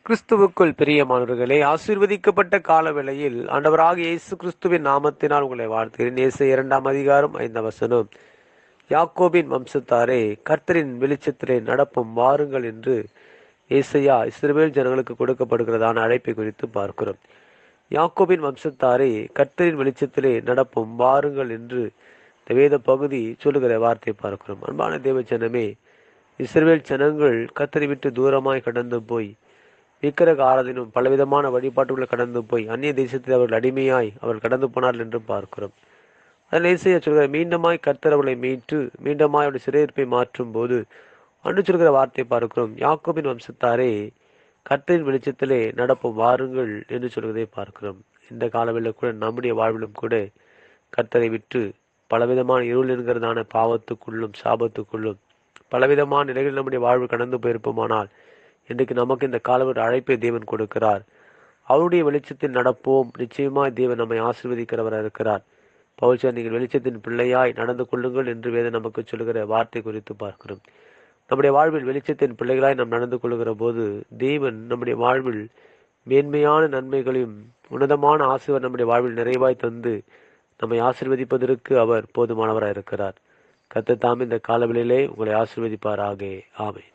கிறிஸ்துவுக்குள் பிரியமானவர்களே ஆசீர்வதிக்கப்பட்ட கால வேளையில் ஆண்டவராக இயேசு கிறிஸ்துவின் நாமத்தினால் உங்களை வாழ்த்துகிறேன் இயேசு இரண்டாம் அதிகாரம் ஐந்தாம் வசனம் யாக்கோபின் வம்சத்தாரே கர்த்தரின் வெளிச்சத்திலே நடப்பும் வாருங்கள் என்று ஏசையா இஸ்ரவேல் ஜனங்களுக்கு கொடுக்கப்படுகிறதான அழைப்பை குறித்து பார்க்கிறோம் யாக்கோபின் வம்சத்தாரே கர்த்தரின் வெளிச்சத்திலே நடப்பும் வாருங்கள் என்று இந்த வேத பகுதி சொல்லுகிற வார்த்தையை பார்க்கிறோம் அன்பான தேவ ஜனமே இஸ்ரவேல் ஜனங்கள் கர்த்தரை விட்டு தூரமாய் கடந்து போய் விக்கிரக ஆராதனும் பலவிதமான வழிபாட்டுகளை கடந்து போய் அந்நிய தேசத்தில் அவர்கள் அடிமையாய் அவர்கள் கடந்து போனார்கள் என்று பார்க்கிறோம் அதில் ஏசையா சொல்கிற மீண்டுமாய் கர்த்தர் அவர்களை மீட்டு மீண்டுமாய் அவருடைய சிறையிருப்பை மாற்றும் போது அன்று சொல்கிற வார்த்தையை பார்க்கிறோம் யாக்கோபின் வம்சத்தாரே கர்த்தரின் வெளிச்சத்திலே நடப்பும் வாருங்கள் என்று சொல்வதை பார்க்கிறோம் இந்த காலவெளியில் கூட நம்முடைய வாழ்விலும் கூட கர்த்தரை விட்டு பலவிதமான இருள் என்கிறதான பாவத்துக்குள்ளும் சாபத்துக்குள்ளும் பலவிதமான நிலைகளில் நம்முடைய வாழ்வு கடந்து போயிருப்போமானால் இன்றைக்கு நமக்கு இந்த காலவர் அழைப்பை தேவன் கொடுக்கிறார் அவருடைய வெளிச்சத்தில் நடப்போம் நிச்சயமாய் தேவன் நம்மை ஆசீர்வதிக்கிறவராக இருக்கிறார் பவுல்சார் நீங்கள் வெளிச்சத்தின் பிள்ளையாய் நடந்து கொள்ளுங்கள் என்று வேதம் நமக்கு சொல்கிற வார்த்தை குறித்து பார்க்கிறோம் நம்முடைய வாழ்வில் வெளிச்சத்தின் பிள்ளைகளாய் நாம் நடந்து கொள்கிற போது தேவன் நம்முடைய வாழ்வில் மேன்மையான நன்மைகளையும் உன்னதமான ஆசீர்வாதம் நம்முடைய வாழ்வில் நிறைவாய் தந்து நம்மை ஆசீர்வதிப்பதற்கு அவர் போதுமானவராக இருக்கிறார் கத்த தாம் இந்த காலவெளியிலே உங்களை ஆசீர்வதிப்பாராக ஆமை